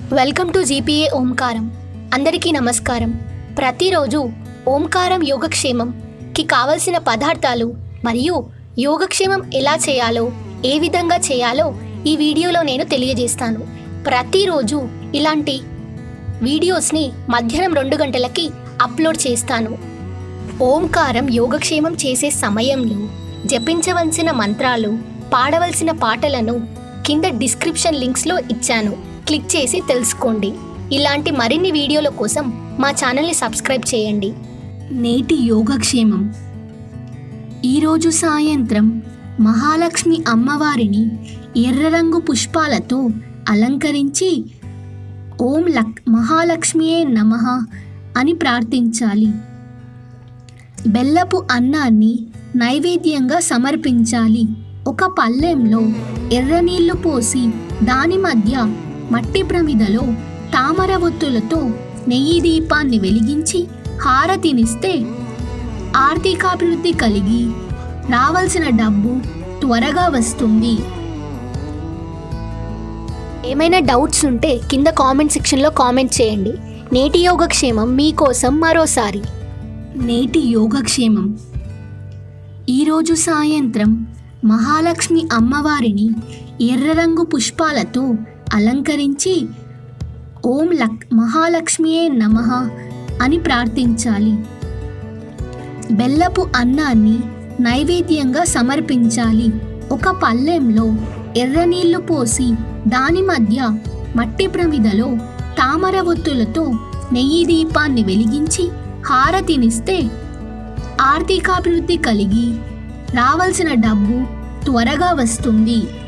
welcome to GPA ఓంకారం అందరికీ నమస్కారం ప్రతిరోజు ఓంకారం యోగక్షేమంకి కావలసిన పదార్థాలు మరియు యోగక్షేమం ఎలా చేయాలో ఏ విధంగా చేయాలో ఈ వీడియోలో నేను తెలియజేస్తాను ప్రతిరోజు ఇలాంటి వీడియోస్ని మధ్యాహ్నం రెండు గంటలకి అప్లోడ్ చేస్తాను ఓంకారం యోగక్షేమం చేసే సమయంలో జపించవలసిన మంత్రాలు పాడవలసిన పాటలను కింద డిస్క్రిప్షన్ లింక్స్లో ఇచ్చాను క్లిక్ చేసి తెలుసుకోండి ఇలాంటి మరిన్ని వీడియోల కోసం మా ఛానల్ని సబ్స్క్రైబ్ చేయండి నేటి యోగక్షేమం ఈరోజు సాయంత్రం మహాలక్ష్మి అమ్మవారిని ఎర్ర రంగు పుష్పాలతో అలంకరించి ఓం లక్ మహాలక్ష్మియే నమః అని ప్రార్థించాలి బెల్లపు అన్నాన్ని నైవేద్యంగా సమర్పించాలి ఒక పళ్ళెంలో ఎర్ర నీళ్లు పోసి దాని మధ్య మట్టి ప్రమిదలో తామర ఒత్తులతో నెయ్యి దీపాన్ని వెలిగించి హారతినిస్తే ఆర్థికాభివృద్ధి కలిగి రావాల్సిన డబ్బు త్వరగా వస్తుంది ఏమైనా డౌట్స్ ఉంటే కింద కామెంట్ సెక్షన్లో కామెంట్ చేయండి నేటి యోగక్షేమం మీకోసం మరోసారి నేటి యోగక్షేమం ఈరోజు సాయంత్రం మహాలక్ష్మి అమ్మవారిని ఎర్ర రంగు పుష్పాలతో అలంకరించి ఓం లక్ మహాలక్ష్మియే నమః అని ప్రార్థించాలి బెల్లపు అన్నాన్ని నైవేద్యంగా సమర్పించాలి ఒక పళ్ళెంలో ఎర్ర నీళ్లు పోసి దాని మధ్య మట్టి ప్రమిదలో తామర ఒత్తులతో నెయ్యి దీపాన్ని వెలిగించి హారతినిస్తే ఆర్థికాభివృద్ధి కలిగి రావాల్సిన డబ్బు త్వరగా వస్తుంది